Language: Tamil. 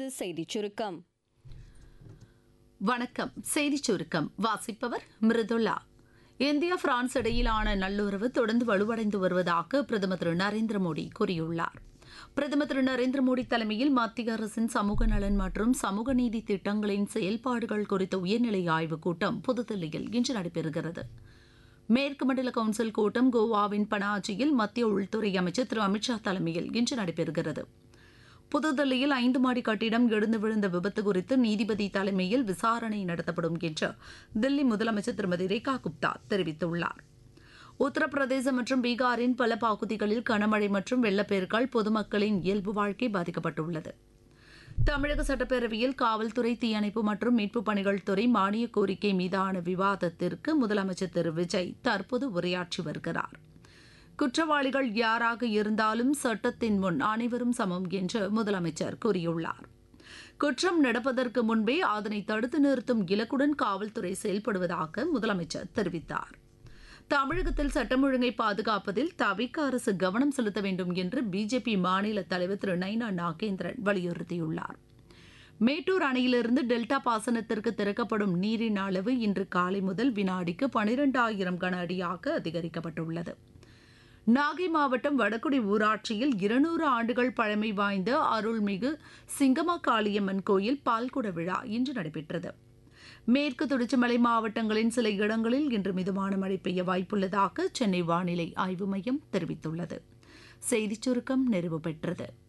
தொடர்வது செய்திச் சுருக்கம் வணக்கம் செய்திச் சுருக்கம் வாசிப்பவர் மிருதுளா இந்தியா பிரான்ஸ் இடையிலான நல்லுறவு தொடர்ந்து வலுவடைந்து வருவதாக பிரதமர் திரு நரேந்திர மோடி கூறியுள்ளார் பிரதமர் திரு நரேந்திர மோடி தலைமையில் மத்திய அரசின் சமூக நலன் மற்றும் சமூக நீதி திட்டங்களின் செயல்பாடுகள் குறித்த உயர்நிலை ஆய்வுக் கூட்டம் புதுதில்லியில் இன்று நடைபெறுகிறது மேற்கு மண்டல கவுன்சில் கூட்டம் கோவாவின் பனாஜியில் மத்திய உள்துறை அமைச்சர் திரு அமித்ஷா தலைமையில் இன்று நடைபெறுகிறது புதுதில்லியில் ஐந்து மாடி கட்டிடம் இடிந்து விழுந்த விபத்து குறித்து நீதிபதி தலைமையில் விசாரணை நடத்தப்படும் என்று தில்லி முதலமைச்சர் திருமதி ரேகா குப்தா தெரிவித்துள்ளார் உத்தரப்பிரதேசம் மற்றும் பீகாரின் பல பகுதிகளில் கனமழை மற்றும் வெள்ளப்பெருக்கால் பொதுமக்களின் இயல்பு வாழ்க்கை பாதிக்கப்பட்டுள்ளது தமிழக சட்டப்பேரவையில் காவல்துறை தீயணைப்பு மற்றும் மீட்புப் பணிகள் துறை மானிய கோரிக்கை மீதான விவாதத்திற்கு முதலமைச்சர் திரு விஜய் தற்போது உரையாற்றி வருகிறார் குற்றவாளிகள் யாராக இருந்தாலும் சட்டத்தின் முன் அனைவரும் சமம் என்று முதலமைச்சர் கூறியுள்ளார் குற்றம் நடப்பதற்கு முன்பே அதனை தடுத்து நிறுத்தும் இலக்குடன் காவல்துறை செயல்படுவதாக முதலமைச்சர் தெரிவித்தார் தமிழகத்தில் சட்டம் ஒழுங்கை பாதுகாப்பதில் தவிக அரசு கவனம் செலுத்த வேண்டும் என்று பிஜேபி மாநில தலைவர் திரு நைனா நாகேந்திரன் வலியுறுத்தியுள்ளார் மேட்டூர் அணையிலிருந்து டெல்டா பாசனத்திற்கு திறக்கப்படும் நீரின் அளவு இன்று காலை முதல் வினாடிக்கு பனிரெண்டாயிரம் கன அடியாக அதிகரிக்கப்பட்டுள்ளது நாகை மாவட்டம் வடகுடி ஊராட்சியில் இருநூறு ஆண்டுகள் பழமை வாய்ந்த அருள்மிகு சிங்கமா காளியம்மன் கோயில் பால்குட விழா இன்று நடைபெற்றது மேற்கு தொடர்ச்சி மலை மாவட்டங்களின் சில இடங்களில் இன்று மிதமான மழை பெய்ய வாய்ப்புள்ளதாக சென்னை வானிலை ஆய்வு மையம் தெரிவித்துள்ளது செய்திச் சுருக்கம் நிறைவு பெற்றது